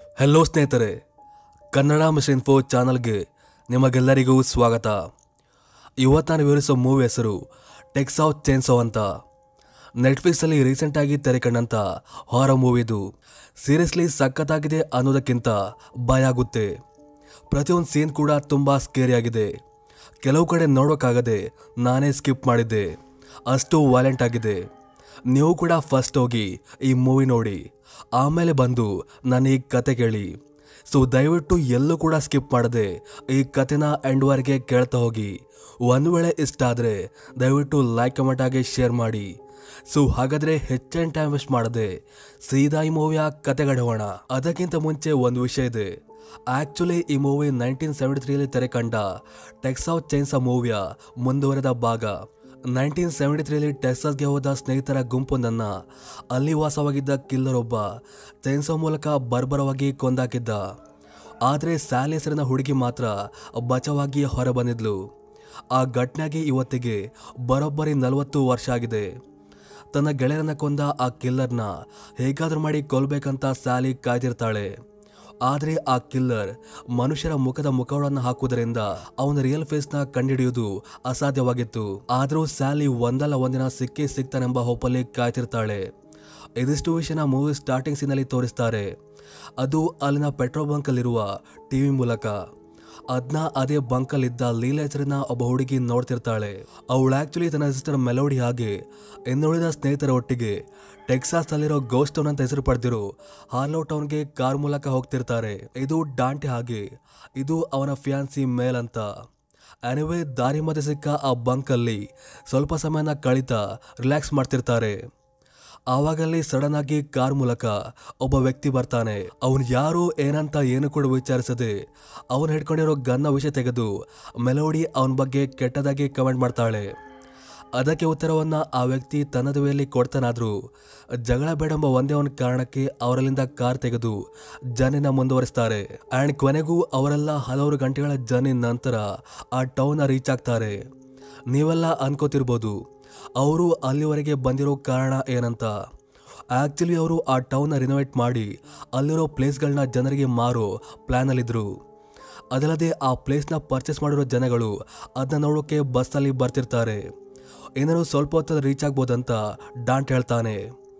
hello ಸ್ನೇಹಿತರೆ Kannada mission info ಚಾನಲ್ಗೆ ನಿಮಗೆಲ್ಲರಿಗೂ ಸ್ವಾಗತ ಇವತ್ತು ನಾನು ವಿವರಿಸೋ ಮೂವಿ ಹೆಸರು ಟೆಕ್ಸ್ ಆಫ್ ಚೇನ್ಸೋ ಅಂತ ನೆಟ್ಫ್ಲಿಕ್ಸಲ್ಲಿ ರೀಸೆಂಟಾಗಿ ತೆರೆಕಂಡಂಥ ಹಾರ ಮೂವಿದು ಸೀರಿಯಸ್ಲಿ ಸಖತ್ತಾಗಿದೆ ಅನ್ನೋದಕ್ಕಿಂತ ಭಯ ಆಗುತ್ತೆ ಪ್ರತಿಯೊಂದು ಸೀನ್ ಕೂಡ ತುಂಬ ಸ್ಕೇರಿಯಾಗಿದೆ ಕೆಲವು ಕಡೆ ನೋಡೋಕ್ಕಾಗದೆ ನಾನೇ ಸ್ಕಿಪ್ ಮಾಡಿದ್ದೆ ಅಷ್ಟು ವೈಲೆಂಟ್ ಆಗಿದೆ ನೀವು ಕೂಡ ಫಸ್ಟ್ ಹೋಗಿ ಈ ಮೂವಿ ನೋಡಿ ಆಮೇಲೆ ಬಂದು ನನ್ನ ಈ ಕತೆ ಕೇಳಿ ಸೊ ದಯವಿಟ್ಟು ಎಲ್ಲೂ ಕೂಡ ಸ್ಕಿಪ್ ಮಾಡದೆ ಈ ಕತೆನ ಎಂಡ್ವರೆಗೆ ಕೇಳ್ತಾ ಹೋಗಿ ಒಂದು ವೇಳೆ ಇಷ್ಟ ಆದರೆ ದಯವಿಟ್ಟು ಲೈಕ್ ಕಮೆಂಟ್ ಆಗಿ ಶೇರ್ ಮಾಡಿ ಸೊ ಹಾಗಾದ್ರೆ ಹೆಚ್ಚಿನ ಟೈಮ್ ವೇಸ್ಟ್ ಮಾಡದೆ ಸೀದಾ ಈ ಮೂವಿಯ ಕತೆಗಡೋಣ ಅದಕ್ಕಿಂತ ಮುಂಚೆ ಒಂದು ವಿಷಯ ಇದೆ ಆಕ್ಚುಲಿ ಈ ಮೂವಿ ನೈನ್ಟೀನ್ ಸೆವೆಂಟಿ ತ್ರೀಲಿ ತೆರೆ ಕಂಡ ಟೆಕ್ಸ್ ಆಫ್ ಚೈನ್ಸ ಮೂವಿಯ ಮುಂದುವರೆದ ಭಾಗ ನೈನ್ಟೀನ್ ಸೆವೆಂಟಿ ತ್ರೀಲಿ ಟೆಕ್ಸಾಸ್ಗೆ ಹೋದ ಸ್ನೇಹಿತರ ಗುಂಪೊಂದನ್ನ ಅಲ್ಲಿ ವಾಸವಾಗಿದ್ದ ಕಿಲ್ಲರ್ ಒಬ್ಬ ಚೈನ್ಸೋ ಮೂಲಕ ಬರ್ಬರವಾಗಿ ಕೊಂದಾಕಿದ್ದ ಆದರೆ ಸ್ಯಾಲಿ ಹೆಸರಿನ ಹುಡುಗಿ ಮಾತ್ರ ಬಚಾವಾಗಿ ಹೊರಬಂದಿದ್ಲು ಆ ಘಟನೆಗೆ ಇವತ್ತಿಗೆ ಬರೋಬ್ಬರಿ ನಲವತ್ತು ವರ್ಷ ಆಗಿದೆ ತನ್ನ ಗೆಳೆಯರನ್ನ ಕೊಂದ ಆ ಕಿಲ್ಲರ್ನ ಹೇಗಾದ್ರೂ ಮಾಡಿ ಕೊಲ್ಬೇಕಂತ ಸ್ಯಾಲಿ ಕಾಯ್ದಿರ್ತಾಳೆ ಆದರೆ ಆ ಕಿಲ್ಲರ್ ಮನುಷ್ಯರ ಮುಖದ ಮುಖಗಳನ್ನು ಹಾಕುವುದರಿಂದ ಅವನ ರಿಯಲ್ ಫೇಸ್ನ ಕಂಡುಹಿಡಿಯುವುದು ಅಸಾಧ್ಯವಾಗಿತ್ತು ಆದರೂ ಸ್ಯಾಲಿ ಒಂದಲ್ಲ ಒಂದಿನ ಸಿಕ್ಕೇ ಸಿಗ್ತಾನೆಂಬ ಹೋಪಲ್ಲಿ ಕಾಯ್ತಿರ್ತಾಳೆ ಇದಿಷ್ಟು ವಿಷಯನ ಮೂವಿ ಸ್ಟಾರ್ಟಿಂಗ್ ಸೀನಲ್ಲಿ ತೋರಿಸ್ತಾರೆ ಅದು ಅಲ್ಲಿನ ಪೆಟ್ರೋಲ್ ಬಂಕಲ್ಲಿರುವ ಟಿವಿ ಮೂಲಕ ಅದನ್ನ ಅದೇ ಬಂಕಲ್ಲಿದ್ದ ಲೀಲಾ ಹೆಸರಿನ ಒಬ್ಬ ಹುಡುಗಿ ನೋಡ್ತಿರ್ತಾಳೆ ಅವಳು ಆಕ್ಚುಲಿ ತನ್ನ ಸಿಸ್ಟರ್ ಮೆಲೋಡಿ ಹಾಗೆ ಇನ್ನುಳಿದ ಸ್ನೇಹಿತರ ಒಟ್ಟಿಗೆ ಟೆಕ್ಸಾಸ್ ನಲ್ಲಿರೋ ಗೋಸ್ಟ್ ಟೌನ್ ಅಂತ ಹೆಸರು ಪಡೆದಿರೋ ಹಾರ್ಲೋ ಟೌನ್ಗೆ ಕಾರ್ ಮೂಲಕ ಹೋಗ್ತಿರ್ತಾರೆ ಇದು ಡಾಂಟೆ ಹಾಗೆ ಇದು ಅವನ ಫ್ಯಾನ್ಸಿ ಮೇಲ್ ಅಂತ ಅನಿವೇ ದಾರಿ ಮಧ್ಯೆ ಸಿಕ್ಕ ಆ ಬಂಕಲ್ಲಿ ಸ್ವಲ್ಪ ಸಮಯನ ಕಳೀತಾ ರಿಲ್ಯಾಕ್ಸ್ ಮಾಡ್ತಿರ್ತಾರೆ ಆವಾಗಲ್ಲಿ ಸಡನ್ ಆಗಿ ಕಾರ್ ಮೂಲಕ ಒಬ್ಬ ವ್ಯಕ್ತಿ ಬರ್ತಾನೆ ಅವನು ಯಾರು ಏನಂತ ಏನು ಕೂಡ ವಿಚಾರಿಸದೆ ಅವನು ಹಿಡ್ಕೊಂಡಿರೋ ಗನ್ನ ವಿಷಯ ತೆಗೆದು ಮೆಲೋಡಿ ಅವನ ಬಗ್ಗೆ ಕೆಟ್ಟದಾಗಿ ಕಮೆಂಟ್ ಮಾಡ್ತಾಳೆ ಅದಕ್ಕೆ ಉತ್ತರವನ್ನ ಆ ವ್ಯಕ್ತಿ ತನ್ನದುವೆಯಲ್ಲಿ ಕೊಡ್ತಾನಾದ್ರೂ ಜಗಳ ಬೇಡೆಂಬ ಒಂದೇ ಒಂದು ಕಾರಣಕ್ಕೆ ಅವರಲ್ಲಿಂದ ಕಾರ್ ತೆಗೆದು ಜರ್ನಿನ ಮುಂದುವರಿಸ್ತಾರೆ ಆ್ಯಂಡ್ ಕೊನೆಗೂ ಅವರೆಲ್ಲ ಹಲವಾರು ಗಂಟೆಗಳ ಜರ್ನಿ ನಂತರ ಆ ಟೌನ್ನ ರೀಚ್ ಆಗ್ತಾರೆ ನೀವೆಲ್ಲ ಅನ್ಕೋತಿರ್ಬೋದು ಅವರು ಅಲ್ಲಿವರೆಗೆ ಬಂದಿರೋ ಕಾರಣ ಏನಂತ ಆ್ಯಕ್ಚುಲಿ ಅವರು ಆ ಟೌನ್ನ ರಿನೋವೇಟ್ ಮಾಡಿ ಅಲ್ಲಿರೋ ಪ್ಲೇಸ್ಗಳನ್ನ ಜನರಿಗೆ ಮಾರೋ ಪ್ಲ್ಯಾನಲ್ಲಿದ್ದರು ಅದಲ್ಲದೆ ಆ ಪ್ಲೇಸ್ನ ಪರ್ಚೇಸ್ ಮಾಡಿರೋ ಜನಗಳು ಅದನ್ನ ನೋಡೋಕೆ ಬಸ್ಸಲ್ಲಿ ಬರ್ತಿರ್ತಾರೆ ಏನಾದ್ರು ಸ್ವಲ್ಪ ಹೊತ್ತಲ್ಲಿ ರೀಚ್ ಆಗ್ಬೋದಂತ ಡಾಂಟ್ ಹೇಳ್ತಾನೆ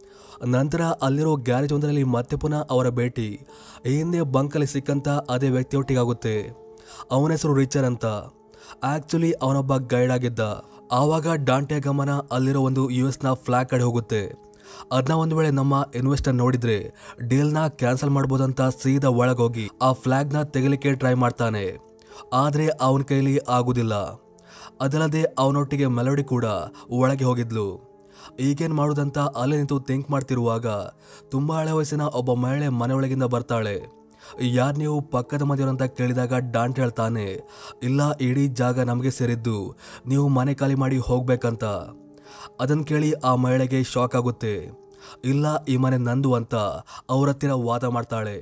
ನಂತರ ಅಲ್ಲಿರೋ ಗ್ಯಾರೇಜ್ ಒಂದರಲ್ಲಿ ಮತ್ತೆ ಪುನಃ ಅವರ ಭೇಟಿ ಈ ಹಿಂದೆ ಬಂಕಲ್ಲಿ ಸಿಕ್ಕಂತ ಅದೇ ವ್ಯಕ್ತಿಯೊಟ್ಟಿಗಾಗುತ್ತೆ ಅವನ ಹೆಸರು ರಿಚರ್ ಅಂತ ಆಕ್ಚುಲಿ ಅವನೊಬ್ಬ ಗೈಡ್ ಆಗಿದ್ದ ಆವಾಗ ಡಾಂಟೆ ಗಮನ ಅಲ್ಲಿರೋ ಒಂದು ಯು ಎಸ್ನ ಫ್ಲಾಗ್ ಕಡೆ ಹೋಗುತ್ತೆ ಅದನ್ನ ಒಂದು ವೇಳೆ ನಮ್ಮ ಇನ್ವೆಸ್ಟರ್ ನೋಡಿದ್ರೆ ಡೀಲ್ನ ಕ್ಯಾನ್ಸಲ್ ಮಾಡ್ಬೋದಂತ ಸೀದಾ ಒಳಗೋಗಿ ಆ ಫ್ಲಾಗ್ನ ತೆಗಿಲಿಕ್ಕೆ ಟ್ರೈ ಮಾಡ್ತಾನೆ ಆದರೆ ಅವನ ಕೈಲಿ ಆಗುದಿಲ್ಲ ಅದಲ್ಲದೆ ಅವನೊಟ್ಟಿಗೆ ಮೆಲೋಡಿ ಕೂಡ ಒಳಗೆ ಹೋಗಿದ್ಲು ಈಗೇನ್ ಮಾಡುದಂತ ಅಲ್ಲೇ ನಿಂತು ಥಿಂಕ್ ಮಾಡ್ತಿರುವಾಗ ತುಂಬಾ ಹಳೆ ವಯಸ್ಸಿನ ಒಬ್ಬ ಮಹಿಳೆ ಮನೆಯೊಳಗಿಂದ ಬರ್ತಾಳೆ ಯಾರು ನೀವು ಪಕ್ಕದ ಮನೆಯವರು ಅಂತ ಕೇಳಿದಾಗ ಡಾಂಟ್ ಹೇಳ್ತಾನೆ ಇಲ್ಲ ಇಡೀ ಜಾಗ ನಮಗೆ ಸೇರಿದ್ದು ನೀವು ಮನೆ ಖಾಲಿ ಮಾಡಿ ಹೋಗ್ಬೇಕಂತ ಅದನ್ನು ಕೇಳಿ ಆ ಮಹಿಳೆಗೆ ಶಾಕ್ ಆಗುತ್ತೆ ಇಲ್ಲ ಈ ಮನೆ ನಂದು ಅಂತ ಅವ್ರ ಹತ್ತಿರ ವಾದ ಮಾಡ್ತಾಳೆ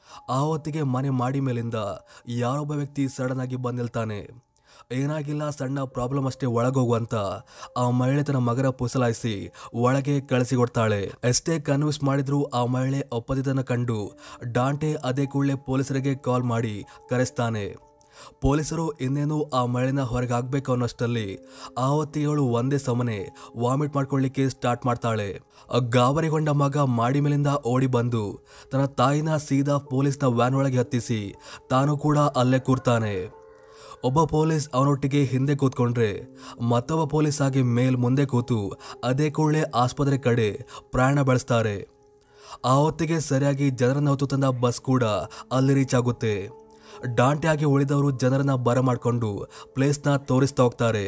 ಆ ಹೊತ್ತಿಗೆ ಮನೆ ಮಾಡಿ ಮೇಲಿಂದ ಯಾರೊಬ್ಬ ವ್ಯಕ್ತಿ ಸಡನ್ ಆಗಿ ಬಂದಿಲ್ತಾನೆ ಏನಾಗಿಲ್ಲ ಸಣ್ಣ ಪ್ರಾಬ್ಲಮ್ ಅಷ್ಟೇ ಒಳಗೋಗುವಂತ ಆ ಮಹಿಳೆ ತನ್ನ ಮಗನ ಪುಸಲಾಯಿಸಿ ಒಳಗೆ ಕಳಿಸಿಕೊಡ್ತಾಳೆ ಎಷ್ಟೇ ಕನ್ವಿನ್ಸ್ ಮಾಡಿದ್ರೂ ಆ ಮಹಿಳೆ ಒಪ್ಪದಿದ್ದನ್ನು ಕಂಡು ಡಾಂಟೆ ಅದೇ ಕೂಡಲೇ ಪೊಲೀಸರಿಗೆ ಕಾಲ್ ಮಾಡಿ ಕರೆಸ್ತಾನೆ ಪೊಲೀಸರು ಇನ್ನೇನು ಆ ಮಳೆನ ಹೊರಗೆ ಹಾಕ್ಬೇಕು ಅನ್ನೋಷ್ಟರಲ್ಲಿ ಆ ಹೊತ್ತಿಗೆ ಅವಳು ಒಂದೇ ಸಮನೆ ವಾಮಿಟ್ ಮಾಡ್ಕೊಳ್ಳಿಕ್ಕೆ ಸ್ಟಾರ್ಟ್ ಮಾಡ್ತಾಳೆ ಆ ಗಾಬರಿಗೊಂಡ ಮಗ ಮಾಡಿ ಮೇಲಿಂದ ಓಡಿ ಬಂದು ತನ್ನ ತಾಯಿನ ಸೀದಾ ಪೊಲೀಸ್ನ ವ್ಯಾನ್ ಒಳಗೆ ಹತ್ತಿಸಿ ತಾನು ಕೂಡ ಅಲ್ಲೇ ಕೂರ್ತಾನೆ ಒಬ್ಬ ಪೊಲೀಸ್ ಅವನೊಟ್ಟಿಗೆ ಹಿಂದೆ ಕೂತ್ಕೊಂಡ್ರೆ ಮತ್ತೊಬ್ಬ ಪೊಲೀಸ್ ಆಗಿ ಮೇಲ್ ಮುಂದೆ ಕೂತು ಅದೇ ಕೂಡಲೇ ಆಸ್ಪತ್ರೆ ಕಡೆ ಪ್ರಯಾಣ ಬೆಳೆಸ್ತಾರೆ ಆ ಹೊತ್ತಿಗೆ ಸರಿಯಾಗಿ ಜನರನ್ನ ಹೊತ್ತು ತಂದ ಬಸ್ ಕೂಡ ಅಲ್ಲಿ ರೀಚ್ ಆಗುತ್ತೆ ಡಾಂಟೆ ಆಗಿ ಉಳಿದವರು ಜನರನ್ನ ಬರಮಾಡ್ಕೊಂಡು ಪ್ಲೇಸ್ನ ತೋರಿಸ್ತಾ ಹೋಗ್ತಾರೆ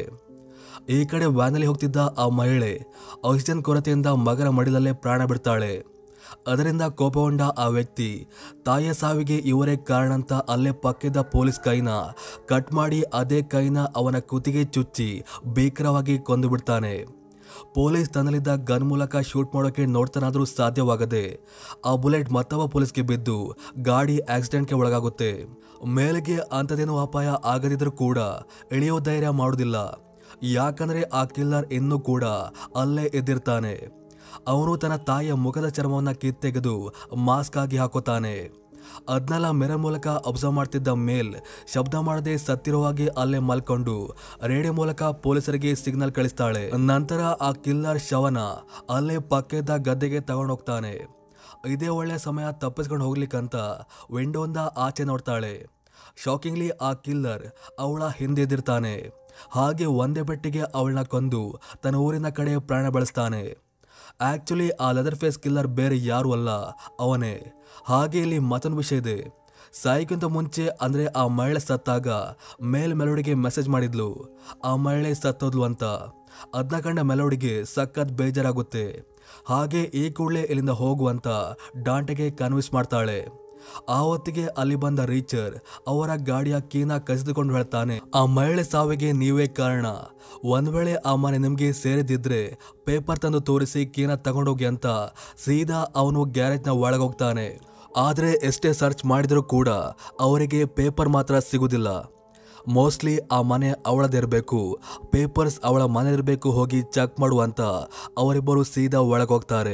ಈ ಕಡೆ ವ್ಯಾನಲ್ಲಿ ಹೋಗ್ತಿದ್ದ ಆ ಮಹಿಳೆ ಆಕ್ಸಿಜನ್ ಕೊರತೆಯಿಂದ ಮಗನ ಮಡಿಲಲ್ಲೇ ಪ್ರಾಣ ಬಿಡ್ತಾಳೆ ಅದರಿಂದ ಕೋಪಗೊಂಡ ಆ ವ್ಯಕ್ತಿ ತಾಯಿಯ ಸಾವಿಗೆ ಇವರೇ ಕಾರಣ ಅಂತ ಅಲ್ಲೇ ಪಕ್ಕದ ಪೊಲೀಸ್ ಕೈನ ಕಟ್ ಮಾಡಿ ಅದೇ ಕೈನ ಅವನ ಕುತ್ತಿಗೆ ಚುಚ್ಚಿ ಭೀಕರವಾಗಿ ಕೊಂದು ಬಿಡ್ತಾನೆ ಪೊಲೀಸ್ ತನ್ನಲ್ಲಿದ್ದ ಗನ್ ಮೂಲಕ ಶೂಟ್ ಮಾಡೋಕೆ ನೋಡ್ತಾನಾದ್ರೂ ಸಾಧ್ಯವಾಗದೆ ಆ ಬುಲೆಟ್ ಮತ್ತೊಬ್ಬ ಪೊಲೀಸ್ಗೆ ಬಿದ್ದು ಗಾಡಿ ಆಕ್ಸಿಡೆಂಟ್ಗೆ ಒಳಗಾಗುತ್ತೆ ಮೇಲೆಗೆ ಅಂಥದ್ದೇನು ಅಪಾಯ ಆಗದಿದ್ರೂ ಕೂಡ ಇಳಿಯೋ ಧೈರ್ಯ ಮಾಡೋದಿಲ್ಲ ಯಾಕಂದ್ರೆ ಆ ಕಿಲ್ಲರ್ ಇನ್ನೂ ಕೂಡ ಅಲ್ಲೇ ಎದ್ದಿರ್ತಾನೆ ಅವನು ತನ್ನ ತಾಯಿಯ ಮುಖದ ಚರ್ಮವನ್ನ ಕಿತ್ತೆಗೆದು ಮಾಸ್ಕ್ ಆಗಿ ಹಾಕೋತಾನೆ ಅದ್ನೆಲ್ಲ ಮಿರರ್ ಮೂಲಕ ಅಬ್ಸರ್ವ್ ಮಾಡ್ತಿದ್ದ ಮೇಲ್ ಶಬ್ದ ಮಾಡದೆ ಸತ್ತಿರುವಾಗೆ ಅಲ್ಲೇ ಮಲ್ಕೊಂಡು ರೇಡಿಯೋ ಮೂಲಕ ಪೊಲೀಸರಿಗೆ ಸಿಗ್ನಲ್ ಕಳಿಸ್ತಾಳೆ ನಂತರ ಆ ಕಿಲ್ಲರ್ ಶವನ ಅಲ್ಲೇ ಪಕ್ಕದ ಗದ್ದೆಗೆ ತಗೊಂಡೋಗ್ತಾನೆ ಇದೇ ಒಳ್ಳೆ ಸಮಯ ತಪ್ಪಿಸ್ಕೊಂಡು ಹೋಗ್ಲಿಕ್ಕಂತ ವಿಂಡೋಯಿಂದ ಆಚೆ ನೋಡ್ತಾಳೆ ಶಾಕಿಂಗ್ಲಿ ಆ ಕಿಲ್ಲರ್ ಅವಳ ಹಿಂದೆದಿರ್ತಾನೆ ಹಾಗೆ ಒಂದೇ ಬೆಟ್ಟಿಗೆ ಅವಳನ್ನ ಕೊಂದು ತನ್ನ ಊರಿನ ಕಡೆ ಪ್ರಾಣ ಬೆಳೆಸ್ತಾನೆ ಆಕ್ಚುಲಿ ಆ ಲೆದರ್ ಫೇಸ್ ಕಿಲ್ಲರ್ ಬೇರೆ ಯಾರು ಅಲ್ಲ ಅವನೇ ಹಾಗೆ ಇಲ್ಲಿ ಮತ್ತೊಂದು ವಿಷಯ ಇದೆ ಸಾಯಿಗಿಂತ ಮುಂಚೆ ಅಂದ್ರೆ ಆ ಮಹಿಳೆ ಸತ್ತಾಗ ಮೇಲ್ ಮೆಲೋಡಿಗೆ ಮೆಸೇಜ್ ಮಾಡಿದ್ಲು ಆ ಮಹಿಳೆ ಸತ್ತೋದ್ಲು ಅಂತ ಅದನ್ನ ಕಂಡ ಮೆಲೋಡಿಗೆ ಸಖತ್ ಬೇಜಾರಾಗುತ್ತೆ ಹಾಗೆ ಈ ಕೂಡಲೇ ಇಲ್ಲಿಂದ ಹೋಗುವಂತ ಡಾಂಟೆಗೆ ಕನ್ವಿನ್ಸ್ ಮಾಡ್ತಾಳೆ ಆ ಹೊತ್ತಿಗೆ ಅಲ್ಲಿ ಬಂದ ರೀಚರ್ ಅವರ ಗಾಡಿಯ ಕೀನ ಕಸಿದುಕೊಂಡು ಹೇಳ್ತಾನೆ ಆ ಮಹಿಳೆ ಸಾವಿಗೆ ನೀವೇ ಕಾರಣ ಒಂದ್ ವೇಳೆ ಆ ಮನೆ ನಿಮ್ಗೆ ಸೇರಿದಿದ್ರೆ ಪೇಪರ್ ತಂದು ತೋರಿಸಿ ಕೀನ ತಗೊಂಡೋಗಿ ಅಂತ ಸೀದಾ ಅವನು ಗ್ಯಾರೇಜ್ನ ಒಳಗೋಗ್ತಾನೆ ಆದ್ರೆ ಎಷ್ಟೇ ಸರ್ಚ್ ಮಾಡಿದರೂ ಕೂಡ ಅವರಿಗೆ ಪೇಪರ್ ಮಾತ್ರ ಸಿಗುದಿಲ್ಲ ಮೋಸ್ಟ್ಲಿ ಆ ಮನೆ ಅವಳದಿರಬೇಕು ಪೇಪರ್ಸ್ ಅವಳ ಮನೆ ಇರಬೇಕು ಹೋಗಿ ಚೆಕ್ ಮಾಡುವಂತ ಅವರಿಬ್ಬರು ಸೀದಾ ಒಳಗೋಗ್ತಾರೆ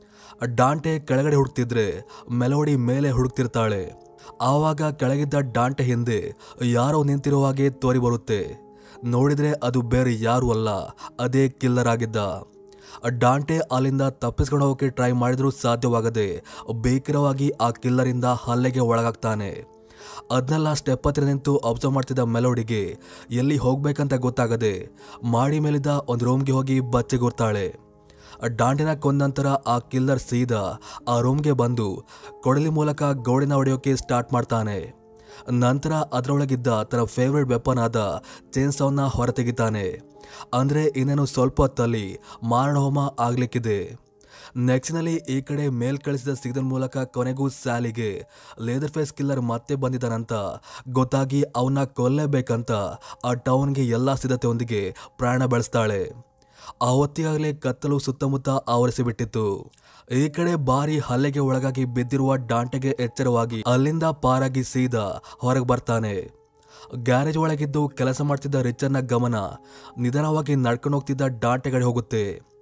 ಡಾಂಟೆ ಕೆಳಗಡೆ ಹುಡುಕ್ತಿದ್ರೆ ಮೆಲೋಡಿ ಮೇಲೆ ಹುಡುಕ್ತಿರ್ತಾಳೆ ಆವಾಗ ಕೆಳಗಿದ್ದ ಡಾಂಟೆ ಹಿಂದೆ ಯಾರೋ ನಿಂತಿರುವ ಹಾಗೆ ತೋರಿ ಬರುತ್ತೆ ನೋಡಿದ್ರೆ ಅದು ಬೇರೆ ಯಾರು ಅಲ್ಲ ಅದೇ ಕಿಲ್ಲರ್ ಆಗಿದ್ದ ಡಾಂಟೆ ಅಲ್ಲಿಂದ ತಪ್ಪಿಸ್ಕೊಂಡು ಹೋಗೋಕೆ ಟ್ರೈ ಮಾಡಿದ್ರೂ ಸಾಧ್ಯವಾಗದೆ ಬೇಕಿರವಾಗಿ ಆ ಕಿಲ್ಲರಿಂದ ಹಲ್ಲೆಗೆ ಒಳಗಾಗ್ತಾನೆ ಅದನ್ನೆಲ್ಲ ಸ್ಟೆಪ್ ಹತ್ತಿರ ನಿಂತು ಅಬ್ಸರ್ವ್ ಮಾಡ್ತಿದ್ದ ಮೆಲೋಡಿಗೆ ಎಲ್ಲಿ ಹೋಗ್ಬೇಕಂತ ಗೊತ್ತಾಗದೆ ಮಾಡಿ ಮೇಲಿದ್ದ ಒಂದು ರೂಮ್ಗೆ ಹೋಗಿ ಬಚ್ಚೆಗೂರ್ತಾಳೆ ಡಾಂಡಿನ ಕೊಂದ ನಂತರ ಆ ಕಿಲ್ಲರ್ ಸೀದಾ ಆ ರೂಮ್ಗೆ ಬಂದು ಕೊಡಲಿ ಮೂಲಕ ಗೋಡೆನ ಹೊಡೆಯೋಕೆ ಸ್ಟಾರ್ಟ್ ಮಾಡ್ತಾನೆ ನಂತರ ಅದರೊಳಗಿದ್ದ ತನ್ನ ಫೇವ್ರೆಟ್ ವೆಪನ್ ಆದ ಚೇನ್ಸವನ್ನ ಹೊರತೆಗಿತಾನೆ ಅಂದ್ರೆ ಇನ್ನೇನು ಸ್ವಲ್ಪ ಹೊತ್ತಲ್ಲಿ ಮಾರಣಹೋಮ ಆಗ್ಲಿಕ್ಕಿದೆ ನೆಕ್ಸ್ಟ್ನಲ್ಲಿ ಈ ಕಡೆ ಮೇಲ್ ಕಳಿಸಿದ ಸಿಗ್ನಲ್ ಮೂಲಕ ಕೊನೆಗೂ ಸ್ಯಾಲಿಗೆ ಲೇದರ್ ಫೇಸ್ ಕಿಲ್ಲರ್ ಮತ್ತೆ ಬಂದಿದ್ದಾನಂತ ಗೊತ್ತಾಗಿ ಅವನ್ನ ಕೊಲ್ಲೇಬೇಕಂತ ಆ ಟೌನ್ಗೆ ಎಲ್ಲ ಸಿದ್ಧತೆಯೊಂದಿಗೆ ಪ್ರಾಣ ಬೆಳೆಸ್ತಾಳೆ ಆ ಹೊತ್ತಿಗಾಗಲೇ ಕತ್ತಲು ಸುತ್ತಮುತ್ತ ಆವರಿಸಿ ಬಿಟ್ಟಿತ್ತು ಈ ಕಡೆ ಭಾರಿ ಹಲ್ಲೆಗೆ ಒಳಗಾಗಿ ಬಿದ್ದಿರುವ ಡಾಂಟೆಗೆ ಎಚ್ಚರವಾಗಿ ಅಲ್ಲಿಂದ ಪಾರಾಗಿ ಸೀದಾ ಹೊರಗೆ ಬರ್ತಾನೆ ಗ್ಯಾರೇಜ್ ಒಳಗಿದ್ದು ಕೆಲಸ ಮಾಡ್ತಿದ್ದ ರಿಚರ್ನ ಗಮನ ನಿಧಾನವಾಗಿ ನಡ್ಕೊಂಡು ಹೋಗ್ತಿದ್ದ ಡಾಂಟೆ ಕಡೆ ಹೋಗುತ್ತೆ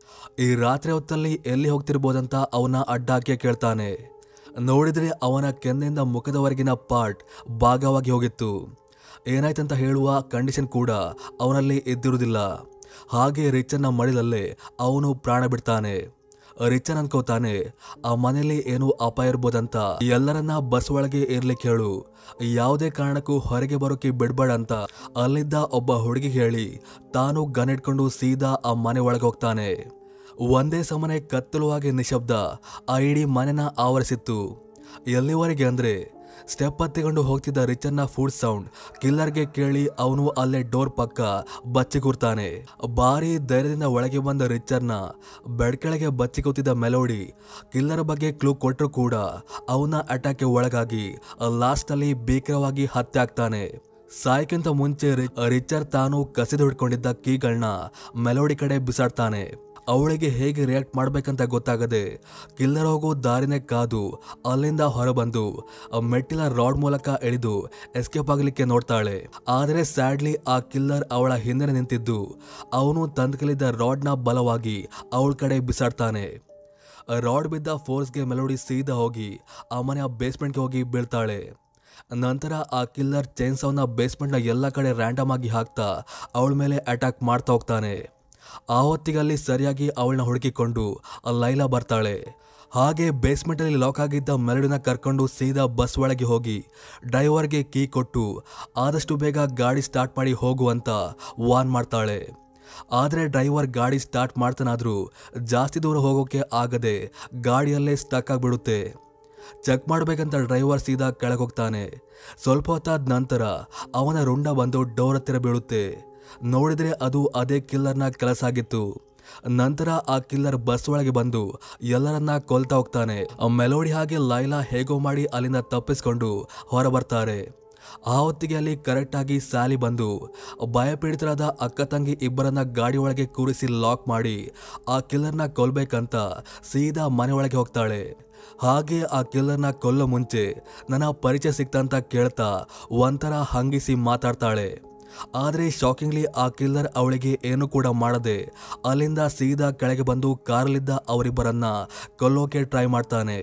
ಈ ರಾತ್ರಿ ಹೊತ್ತಲ್ಲಿ ಎಲ್ಲಿ ಹೋಗ್ತಿರ್ಬೋದಂತ ಅವನ ಅಡ್ಡಾಕಿಯ ಕೇಳ್ತಾನೆ ನೋಡಿದ್ರೆ ಅವನ ಕೆನ್ನೆಯಿಂದ ಮುಖದವರೆಗಿನ ಪಾರ್ಟ್ ಭಾಗವಾಗಿ ಹೋಗಿತ್ತು ಏನಾಯ್ತಂತ ಹೇಳುವ ಕಂಡೀಷನ್ ಕೂಡ ಅವನಲ್ಲಿ ಇದ್ದಿರುವುದಿಲ್ಲ ಹಾಗೆ ರಿಚನ್ನ ಮಡಿಲಲ್ಲೇ ಅವನು ಪ್ರಾಣ ಬಿಡ್ತಾನೆ ರಿಚನ್ ಅನ್ಕೋತಾನೆ ಆ ಮನೇಲಿ ಏನು ಅಪಾಯ ಇರ್ಬೋದಂತ ಎಲ್ಲರನ್ನ ಬಸ್ ಒಳಗೆ ಇರ್ಲಿಕ್ಕೆ ಹೇಳು ಯಾವುದೇ ಕಾರಣಕ್ಕೂ ಹೊರಗೆ ಬರೋಕೆ ಬಿಡ್ಬೇಡ ಅಂತ ಅಲ್ಲಿದ್ದ ಒಬ್ಬ ಹುಡುಗಿ ಹೇಳಿ ತಾನು ಗನ್ ಇಟ್ಕೊಂಡು ಸೀದಾ ಆ ಮನೆ ಒಳಗೆ ಹೋಗ್ತಾನೆ ಒಂದೇ ಸಮನೆ ಕತ್ತಲುವಾಗಿ ನಿಶಬ್ದ ಆ ಇಡೀ ಮನೆನ ಆವರಿಸಿತ್ತು ಎಲ್ಲಿವರೆಗೆ ಅಂದ್ರೆ ಸ್ಟೆಪ್ ಹತ್ತಿಕೊಂಡು ಹೋಗ್ತಿದ್ದ ರಿಚನ್ನ ಫುಡ್ ಸೌಂಡ್ ಕಿಲ್ಲರ್ಗೆ ಕೇಳಿ ಅವನು ಅಲ್ಲೇ ಡೋರ್ ಪಕ್ಕ ಬಚ್ಚಿಕೂರ್ತಾನೆ ಭಾರಿ ಧೈರ್ಯದಿಂದ ಒಳಗೆ ಬಂದ ರಿಚರ್ನ ಬೆಡ್ ಕೆಳಗೆ ಬಚ್ಚಿ ಕೂತಿದ್ದ ಮೆಲೋಡಿ ಕಿಲ್ಲರ್ ಬಗ್ಗೆ ಕ್ಲೂ ಕೊಟ್ಟರು ಕೂಡ ಅವನ ಅಟ್ಯಾಕ್ಗೆ ಒಳಗಾಗಿ ಲಾಸ್ಟ್ ಅಲ್ಲಿ ಭೀಕರವಾಗಿ ಹತ್ಯೆ ಆಗ್ತಾನೆ ಸಾಯಕ್ಕಿಂತ ಮುಂಚೆ ರಿ- ರಿಚರ್ ತಾನು ಕಸಿದು ಹಿಡ್ಕೊಂಡಿದ್ದ ಕೀಗಳನ್ನ ಮೆಲೋಡಿ ಕಡೆ ಬಿಸಾಡ್ತಾನೆ ಅವಳಿಗೆ ಹೇಗೆ ರಿಯಾಕ್ಟ್ ಮಾಡ್ಬೇಕಂತ ಗೊತ್ತಾಗದೆ ಕಿಲ್ಲರ್ ಹೋಗೋ ದಾರಿನೇ ಕಾದು ಅಲ್ಲಿಂದ ಹೊರಬಂದು ಆ ಮೆಟ್ಟಿಲ ರಾಡ್ ಮೂಲಕ ಎಳೆದು ಎಸ್ಕೇಪ್ ಆಗಲಿಕ್ಕೆ ನೋಡ್ತಾಳೆ ಆದರೆ ಸ್ಯಾಡ್ಲಿ ಆ ಕಿಲ್ಲರ್ ಅವಳ ಹಿಂದೆ ನಿಂತಿದ್ದು ಅವನು ತಂದ್ಕಲಿದ್ದ ರಾಡ್ನ ಬಲವಾಗಿ ಅವಳ ಕಡೆ ಬಿಸಾಡ್ತಾನೆ ರಾಡ್ ಬಿದ್ದ ಫೋರ್ಸ್ಗೆ ಮೆಲೋಡಿ ಸೀದಾ ಹೋಗಿ ಆ ಮನೆಯ ಬೇಸ್ಮೆಂಟ್ಗೆ ಹೋಗಿ ಬೀಳ್ತಾಳೆ ನಂತರ ಆ ಕಿಲ್ಲರ್ ಚೈನ್ಸವ್ನ ಬೇಸ್ಮೆಂಟ್ನ ಎಲ್ಲ ಕಡೆ ರ್ಯಾಂಡಮ್ ಆಗಿ ಹಾಕ್ತಾ ಅವಳ ಮೇಲೆ ಅಟ್ಯಾಕ್ ಮಾಡ್ತಾ ಹೋಗ್ತಾನೆ ಆ ಹೊತ್ತಿಗಲ್ಲಿ ಸರಿಯಾಗಿ ಅವಳನ್ನ ಹುಡುಕಿಕೊಂಡು ಆ ಲೈಲಾ ಬರ್ತಾಳೆ ಹಾಗೆ ಬೇಸ್ಮೆಂಟಲ್ಲಿ ಲಾಕ್ ಆಗಿದ್ದ ಮೆರಡಿನ ಕರ್ಕೊಂಡು ಸೀದಾ ಬಸ್ ಒಳಗೆ ಹೋಗಿ ಡ್ರೈವರ್ಗೆ ಕೀ ಕೊಟ್ಟು ಆದಷ್ಟು ಬೇಗ ಗಾಡಿ ಸ್ಟಾರ್ಟ್ ಮಾಡಿ ಹೋಗುವಂತ ವಾರ್ನ್ ಮಾಡ್ತಾಳೆ ಆದರೆ ಡ್ರೈವರ್ ಗಾಡಿ ಸ್ಟಾರ್ಟ್ ಮಾಡ್ತಾನಾದ್ರೂ ಜಾಸ್ತಿ ದೂರ ಹೋಗೋಕೆ ಆಗದೆ ಗಾಡಿಯಲ್ಲೇ ಸ್ಟಕ್ ಆಗಿಬಿಡುತ್ತೆ ಚೆಕ್ ಮಾಡ್ಬೇಕಂತ ಡ್ರೈವರ್ ಸೀದಾ ಕೆಳಗೆ ಹೋಗ್ತಾನೆ ಸ್ವಲ್ಪ ಹೊತ್ತಾದ ನಂತರ ಅವನ ರುಂಡ ಬಂದು ಡೋರ್ ಹತ್ತಿರ ಬೀಳುತ್ತೆ ನೋಡಿದ್ರೆ ಅದು ಅದೇ ಕಿಲ್ಲರ್ನ ಕೆಲಸ ಆಗಿತ್ತು ನಂತರ ಆ ಕಿಲ್ಲರ್ ಬಸ್ ಒಳಗೆ ಬಂದು ಎಲ್ಲರನ್ನ ಕೊಲ್ತಾ ಹೋಗ್ತಾನೆ ಆ ಮೆಲೋಡಿ ಹಾಗೆ ಲೈಲಾ ಹೇಗೋ ಮಾಡಿ ಅಲ್ಲಿಂದ ತಪ್ಪಿಸ್ಕೊಂಡು ಹೊರ ಬರ್ತಾರೆ ಆ ಹೊತ್ತಿಗೆ ಅಲ್ಲಿ ಕರೆಕ್ಟ್ ಆಗಿ ಸ್ಯಾಲಿ ಬಂದು ಭಯಪೀಡಿತರಾದ ಅಕ್ಕ ತಂಗಿ ಇಬ್ಬರನ್ನ ಗಾಡಿ ಒಳಗೆ ಕೂರಿಸಿ ಲಾಕ್ ಮಾಡಿ ಆ ಕಿಲ್ಲರ್ನ ಕೊಲ್ಬೇಕಂತ ಸೀದಾ ಮನೆ ಒಳಗೆ ಹೋಗ್ತಾಳೆ ಹಾಗೆ ಆ ಕಿಲ್ಲರ್ನ ಕೊಲ್ಲೋ ಮುಂಚೆ ನನ್ನ ಪರಿಚಯ ಸಿಕ್ತಂತ ಕೇಳ್ತಾ ಒಂಥರ ಹಂಗಿಸಿ ಮಾತಾಡ್ತಾಳೆ ಆದರೆ ಶಾಕಿಂಗ್ಲಿ ಆ ಕಿಲ್ಲರ್ ಅವಳಿಗೆ ಏನು ಕೂಡ ಮಾಡದೆ ಅಲ್ಲಿಂದ ಸೀದಾ ಕೆಳಗೆ ಬಂದು ಕಾರಲ್ಲಿದ್ದ ಅವರಿಬ್ಬರನ್ನ ಕೊಲ್ಲೋಕೆ ಟ್ರೈ ಮಾಡ್ತಾನೆ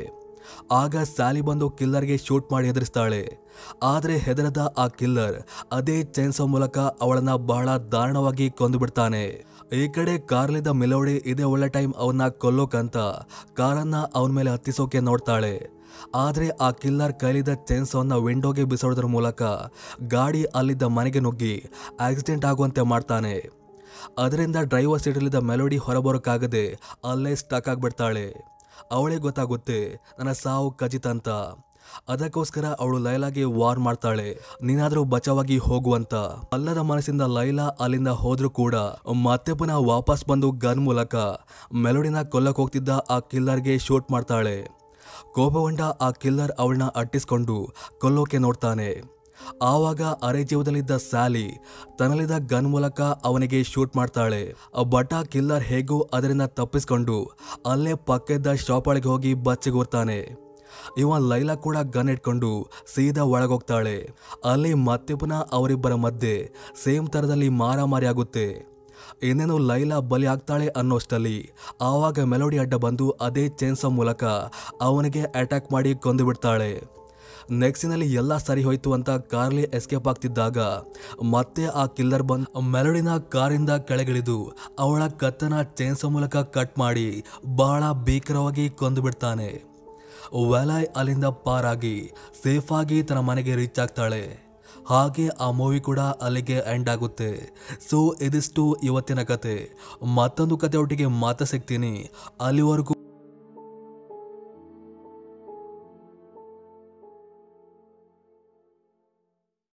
ಆಗ ಸ್ಯಾಲಿ ಬಂದು ಕಿಲ್ಲರ್ಗೆ ಶೂಟ್ ಮಾಡಿ ಹೆದರಿಸ್ತಾಳೆ ಆದರೆ ಹೆದರದ ಆ ಕಿಲ್ಲರ್ ಅದೇ ಚೈನ್ಸೋ ಮೂಲಕ ಅವಳನ್ನ ಬಹಳ ದಾರುಣವಾಗಿ ಕೊಂದು ಬಿಡ್ತಾನೆ ಈ ಕಡೆ ಕಾರ್ಲಿದ್ದ ಮೆಲೋಡಿ ಇದೇ ಒಳ್ಳೆ ಟೈಮ್ ಅವನ್ನ ಕೊಲ್ಲೋಕಂತ ಕಾರನ್ನ ಅವನ ಮೇಲೆ ಹತ್ತಿಸೋಕೆ ನೋಡ್ತಾಳೆ ಆದ್ರೆ ಆ ಕಿಲ್ಲರ್ ಕೈಲಿದ್ದ ಚೈನ್ಸೋನ್ನ ವಿಂಡೋಗೆ ಬಿಸಾಡೋದ್ರ ಮೂಲಕ ಗಾಡಿ ಅಲ್ಲಿದ್ದ ಮನೆಗೆ ನುಗ್ಗಿ ಆಕ್ಸಿಡೆಂಟ್ ಆಗುವಂತೆ ಮಾಡ್ತಾನೆ ಅದರಿಂದ ಡ್ರೈವರ್ ಸೀಟಲ್ಲಿದ್ದ ಮೆಲೋಡಿ ಹೊರಬರೋಕ್ಕಾಗದೆ ಅಲ್ಲೇ ಸ್ಟಕ್ ಆಗ್ಬಿಡ್ತಾಳೆ ಅವಳಿಗೆ ಗೊತ್ತಾಗುತ್ತೆ ನನ್ನ ಸಾವು ಖಚಿತ ಅಂತ ಅದಕ್ಕೋಸ್ಕರ ಅವಳು ಲೈಲಾಗೆ ವಾರ್ ಮಾಡ್ತಾಳೆ ನೀನಾದ್ರೂ ಬಚಾವಾಗಿ ಹೋಗುವಂತ ಅಲ್ಲದ ಮನಸ್ಸಿಂದ ಲೈಲಾ ಅಲ್ಲಿಂದ ಹೋದ್ರೂ ಕೂಡ ಮತ್ತೆ ಪುನಃ ವಾಪಸ್ ಬಂದು ಗನ್ ಮೂಲಕ ಮೆಲೋಡಿನ ಕೊಲ್ಲಕ್ ಹೋಗ್ತಿದ್ದ ಆ ಕಿಲ್ಲರ್ಗೆ ಶೂಟ್ ಮಾಡ್ತಾಳೆ ಕೋಪಗೊಂಡ ಆ ಕಿಲ್ಲರ್ ಅವಳನ್ನ ಅಟ್ಟಿಸ್ಕೊಂಡು ಕೊಲ್ಲೋಕೆ ನೋಡ್ತಾನೆ ಆವಾಗ ಅರೆ ಜೀವದಲ್ಲಿದ್ದ ಸ್ಯಾಲಿ ತನ್ನಲ್ಲಿದ್ದ ಗನ್ ಮೂಲಕ ಅವನಿಗೆ ಶೂಟ್ ಮಾಡ್ತಾಳೆ ಬಟ್ ಆ ಕಿಲ್ಲರ್ ಹೇಗೂ ಅದರಿಂದ ತಪ್ಪಿಸ್ಕೊಂಡು ಅಲ್ಲೇ ಪಕ್ಕದ ಶಾಪ್ ಒಳಗೆ ಹೋಗಿ ಬಚ್ಚಿಗೂರ್ತಾನೆ ಇವ ಲೈಲಾ ಕೂಡ ಗನ್ ಇಟ್ಕೊಂಡು ಸೀದಾ ಒಳಗೋಗ್ತಾಳೆ ಅಲ್ಲಿ ಮತ್ತೆ ಪುನಃ ಅವರಿಬ್ಬರ ಮಧ್ಯೆ ಸೇಮ್ ಥರದಲ್ಲಿ ಮಾರಾಮಾರಿ ಆಗುತ್ತೆ ಇನ್ನೇನು ಲೈಲಾ ಬಲಿ ಆಗ್ತಾಳೆ ಅನ್ನೋಷ್ಟರಲ್ಲಿ ಆವಾಗ ಮೆಲೋಡಿ ಅಡ್ಡ ಬಂದು ಅದೇ ಚೇನ್ಸ ಮೂಲಕ ಅವನಿಗೆ ಅಟ್ಯಾಕ್ ಮಾಡಿ ಕೊಂದು ಬಿಡ್ತಾಳೆ ನೆಕ್ಸ್ಟಿನಲ್ಲಿ ಎಲ್ಲ ಸರಿ ಹೋಯ್ತು ಅಂತ ಕಾರ್ಲಿ ಎಸ್ಕೇಪ್ ಆಗ್ತಿದ್ದಾಗ ಮತ್ತೆ ಆ ಕಿಲ್ಲರ್ ಬಂದು ಮೆಲೋಡಿನ ಕಾರಿಂದ ಕೆಳಗಿಳಿದು ಅವಳ ಕತ್ತನ ಚೇನ್ಸ ಮೂಲಕ ಕಟ್ ಮಾಡಿ ಬಹಳ ಭೀಕರವಾಗಿ ಕೊಂದು ಬಿಡ್ತಾನೆ ವೆಲಾಯ್ ಅಲ್ಲಿಂದ ಪಾರಾಗಿ ಸೇಫಾಗಿ ತನ್ನ ಮನೆಗೆ ರೀಚ್ ಆಗ್ತಾಳೆ ಹಾಗೆ ಆ ಮೂವಿ ಕೂಡ ಅಲ್ಲಿಗೆ ಎಂಡ್ ಆಗುತ್ತೆ ಸೊ ಇದಿಷ್ಟು ಇವತ್ತಿನ ಕತೆ ಮತ್ತೊಂದು ಕತೆ ಒಟ್ಟಿಗೆ ಮಾತ ಸಿಗ್ತೀನಿ ಅಲ್ಲಿವರೆಗೂ